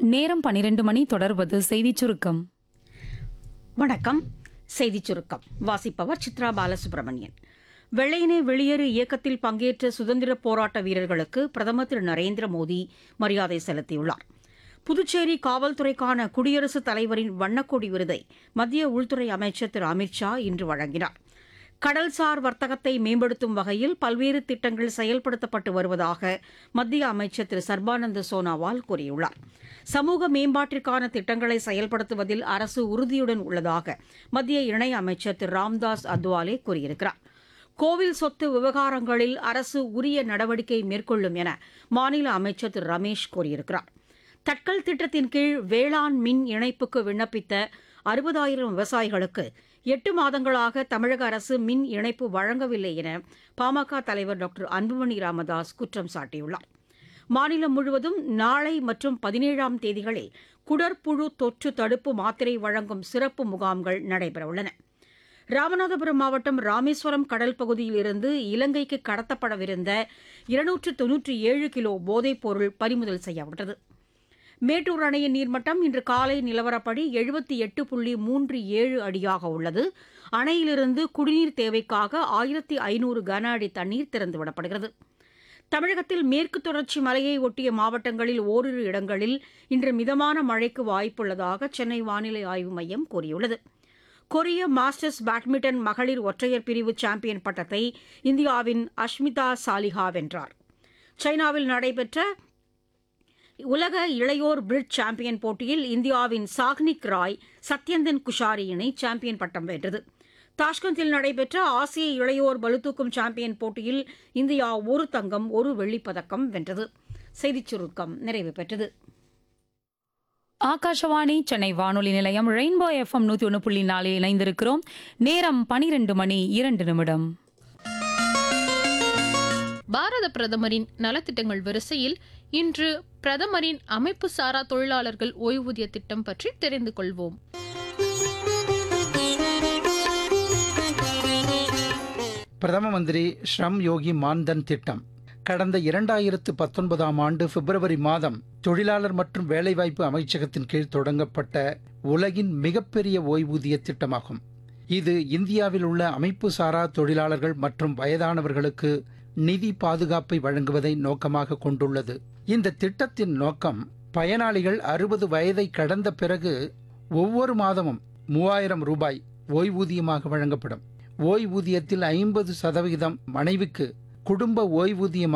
நேரம் பனிரெண்டு மணி தொடர்வது செய்திச் சுருக்கம் வணக்கம் செய்திச் சுருக்கம் வாசிப்பவர் சித்ரா பாலசுப்ரமணியன் வெள்ளையனே வெளியேறு இயக்கத்தில் பங்கேற்ற சுதந்திர போராட்ட வீரர்களுக்கு பிரதமர் திரு நரேந்திர மோடி மரியாதை செலுத்தியுள்ளார் புதுச்சேரி காவல்துறைக்கான குடியரசுத் தலைவரின் வண்ணக்கொடி விருதை மத்திய உள்துறை அமைச்சர் திரு அமித்ஷா இன்று வழங்கினார் கடல்சார் வர்த்தகத்தை மேம்படுத்தும் வகையில் பல்வேறு திட்டங்கள் செயல்படுத்தப்பட்டு வருவதாக மத்திய அமைச்சர் திரு சர்பானந்த சோனாவால் கூறியுள்ளார் சமூக மேம்பாட்டிற்கான திட்டங்களை செயல்படுத்துவதில் அரசு உறுதியுடன் உள்ளதாக மத்திய இணை அமைச்சர் திரு ராம்தாஸ் அத்வாலே கூறியிருக்கிறார் கோவில் சொத்து விவகாரங்களில் அரசு உரிய நடவடிக்கை மேற்கொள்ளும் என மாநில அமைச்சர் திரு ரமேஷ் கூறியிருக்கிறார் தட்கல் திட்டத்தின் கீழ் வேளாண் மின் இணைப்புக்கு விண்ணப்பித்த அறுபதாயிரம் விவசாயிகளுக்கு எட்டு மாதங்களாக தமிழக அரசு மின் இணைப்பு வழங்கவில்லை என பாமக தலைவர் டாக்டர் அன்புமணி ராமதாஸ் குற்றம் சாட்டியுள்ளார் மாநிலம் முழுவதும் நாளை மற்றும் பதினேழாம் தேதிகளில் குடற்புழு தொற்று தடுப்பு மாத்திரை வழங்கும் சிறப்பு முகாம்கள் நடைபெறவுள்ளன ராமநாதபுரம் மாவட்டம் ராமேஸ்வரம் கடல் பகுதியில் இருந்து இலங்கைக்கு கடத்தப்படவிருந்த இருநூற்று தொன்னூற்றி ஏழு கிலோ போதைப் பொருள் பறிமுதல் செய்யப்பட்டது மேட்டூர் அணையின் நீர்மட்டம் இன்று காலை நிலவரப்படி எழுபத்தி எட்டு புள்ளி மூன்று ஏழு அடியாக உள்ளது அணையிலிருந்து குடிநீர் தேவைக்காக ஆயிரத்தி ஐநூறு கன அடி தண்ணீர் திறந்துவிடப்படுகிறது தமிழகத்தில் மேற்கு தொடர்ச்சி மலையை ஒட்டிய மாவட்டங்களில் ஓரிரு இடங்களில் இன்று மிதமான மழைக்கு வாய்ப்புள்ளதாக சென்னை வானிலை ஆய்வு மையம் கூறியுள்ளது கொரிய மாஸ்டர்ஸ் பேட்மிண்டன் மகளிர் ஒற்றையர் பிரிவு சாம்பியன் பட்டத்தை இந்தியாவின் அஷ்மிதா சாலிஹா வென்றார் சைனாவில் நடைபெற்ற உலக இளையோர் பிரிட்ஜ் சாம்பியன் போட்டியில் இந்தியாவின் சாக்னிக் ராய் சத்யந்தன் குஷாரி இணை சாம்பியன் பட்டம் வென்றது தாஷ்கந்தில் நடைபெற்ற ஆசிய இளையோர் பளுதூக்கும் சாம்பியன் போட்டியில் இந்தியா ஒரு தங்கம் ஒரு வெள்ளிப் பதக்கம் வென்றது செய்திச் சுருக்கம் நிறைவு பெற்றது ஆகாஷவாணி சென்னை வானொலி நிலையம் ரெயின்போ எஃப்எம் நூத்தி ஒன்று புள்ளி நாலில் இணைந்திருக்கிறோம் நேரம் பனிரெண்டு மணி இரண்டு நிமிடம் பாரத பிரதமரின் நலத்திட்டங்கள் வரிசையில் இன்று பிரதமரின் அமைப்பு சாரா தொழிலாளர்கள் ஓய்வூதிய திட்டம் பற்றி தெரிந்து கொள்வோம் பிரதம மந்திரி ஸ்ரம் யோகி மான்தன் திட்டம் கடந்த இரண்டாயிரத்து பத்தொன்பதாம் ஆண்டு பிப்ரவரி மாதம் தொழிலாளர் மற்றும் வேலைவாய்ப்பு அமைச்சகத்தின் கீழ் தொடங்கப்பட்ட உலகின் மிகப்பெரிய ஓய்வூதிய திட்டமாகும் இது இந்தியாவில் உள்ள அமைப்பு சாரா தொழிலாளர்கள் மற்றும் வயதானவர்களுக்கு நிதி பாதுகாப்பை வழங்குவதை நோக்கமாக கொண்டுள்ளது இந்த திட்டத்தின் நோக்கம் பயனாளிகள் அறுபது வயதை கடந்த பிறகு ஒவ்வொரு மாதமும் மூவாயிரம் ரூபாய் ஓய்வூதியமாக வழங்கப்படும் ஓய்வூதியத்தில் ஐம்பது சதவிகிதம் மனைவிக்கு குடும்ப ஓய்வூதியமாக